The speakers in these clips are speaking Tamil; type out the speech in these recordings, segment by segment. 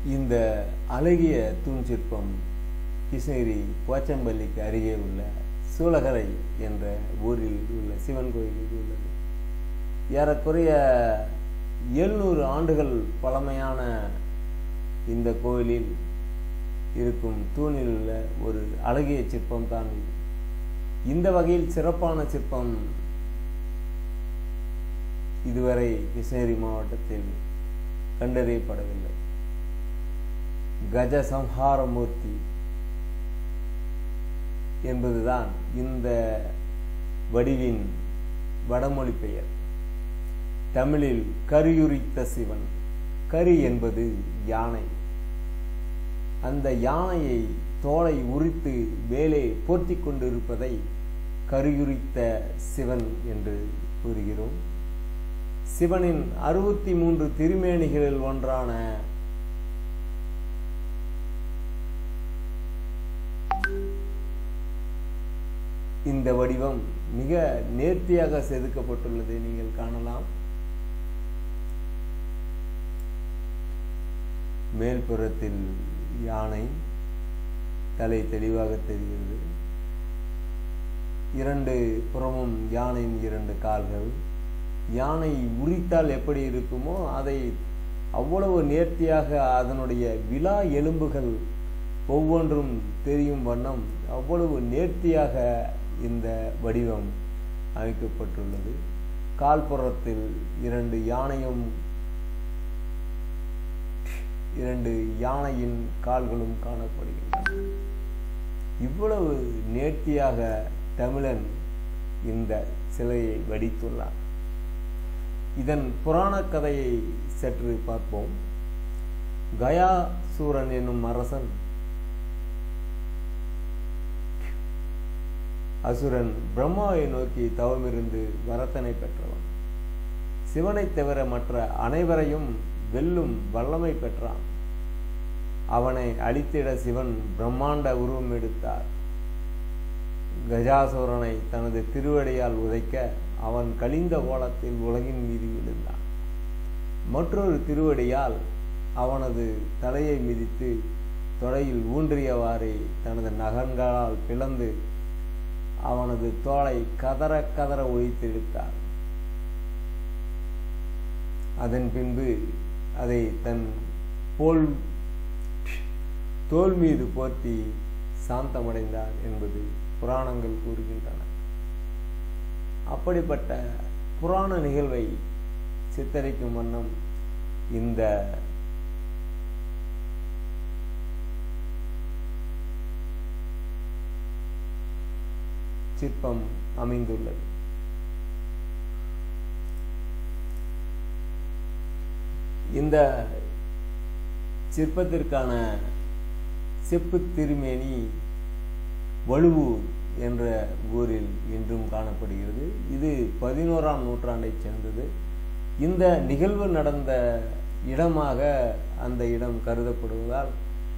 இந்த அழகிய தூண் சிற்பம் கிருஷ்ணகிரி போச்சம்பள்ளிக்கு அருகே உள்ள சூளகரை என்ற ஊரில் உள்ள சிவன் கோயிலில் உள்ளது ஏறக்குறைய எழுநூறு ஆண்டுகள் பழமையான இந்த கோயிலில் இருக்கும் தூணில் உள்ள ஒரு அழகிய சிற்பம் தான் இது இந்த வகையில் சிறப்பான சிற்பம் இதுவரை கிருஷ்ணகிரி மாவட்டத்தில் கண்டறியப்படவில்லை கஜ சம்ஹாரமூர்த்தி என்பதுதான் இந்த வடிவின் வடமொழி பெயர் தமிழில் கரியுரித்த சிவன் கரி என்பது யானை அந்த யானையை தோலை உரித்து வேலே போர்த்தி கொண்டிருப்பதை கரியுரித்த சிவன் என்று கூறுகிறோம் சிவனின் அறுபத்தி மூன்று திருமேனிகளில் ஒன்றான இந்த வடிவம் மிக நேர்த்தியாக செதுக்கப்பட்டுள்ளதை நீங்கள் காணலாம் மேல்புறத்தில் யானை தலை தெளிவாக தெரிகிறது இரண்டு புறமும் யானையின் இரண்டு கால்கள் யானை உரித்தால் எப்படி இருக்குமோ அதை அவ்வளவு நேர்த்தியாக அதனுடைய விழா எலும்புகள் ஒவ்வொன்றும் தெரியும் வண்ணம் அவ்வளவு நேர்த்தியாக இந்த வடிவம் அமைக்கப்பட்டுள்ளது கால்புறத்தில் இரண்டு யானையும் இரண்டு யானையின் கால்களும் காணப்படுகின்றன இவ்வளவு நேர்த்தியாக தமிழன் இந்த சிலையை வடித்துள்ளார் இதன் புராண கதையை சற்று பார்ப்போம் கயாசூரன் என்னும் அரசன் அசுரன் பிரம்மாவை நோக்கி தவமிருந்து வரத்தனை பெற்றவன் சிவனைத் தவிர மற்ற அனைவரையும் வெல்லும் வல்லமை பெற்றான் அவனை அழித்திட சிவன் பிரம்மாண்ட உருவம் எடுத்தார் கஜாசூரனை தனது திருவடியால் உதைக்க அவன் கழிந்த கோலத்தில் உலகின் மீது விழுந்தான் மற்றொரு திருவடியால் அவனது தலையை மிதித்து தொடையில் ஊன்றியவாறே தனது நகன்களால் பிளந்து அவனது தோலை கதற கதற ஒழித்தெடுத்தார் அதன் பின்பு அதை தன் போல் தோல் மீது போர்த்தி சாந்தமடைந்தார் என்பது புராணங்கள் கூறுகின்றன அப்படிப்பட்ட புராண நிகழ்வை சித்தரிக்கும் வண்ணம் இந்த சிற்பம் அமைந்துள்ளது இந்த சிற்பத்திற்கான செப்பு திருமேனி வலுவூர் என்ற ஊரில் இன்றும் காணப்படுகிறது இது பதினோராம் நூற்றாண்டைச் சேர்ந்தது இந்த நிகழ்வு நடந்த இடமாக அந்த இடம் கருதப்படுவதால்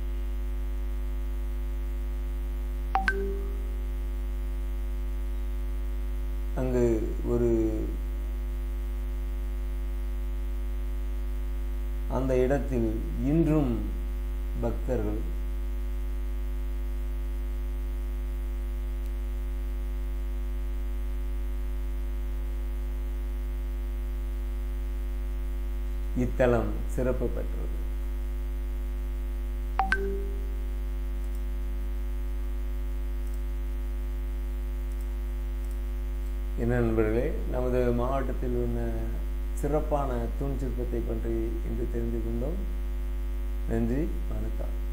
அங்கு ஒரு அந்த இடத்தில் இன்றும் பக்தர்கள் இத்தலம் சிறப்பு பெற்றது என்ன நண்பர்களே நமது மாவட்டத்தில் உள்ள சிறப்பான தூண் சிற்பத்தை பற்றி இன்று தெரிந்து கொண்டோம் நன்றி வணக்கம்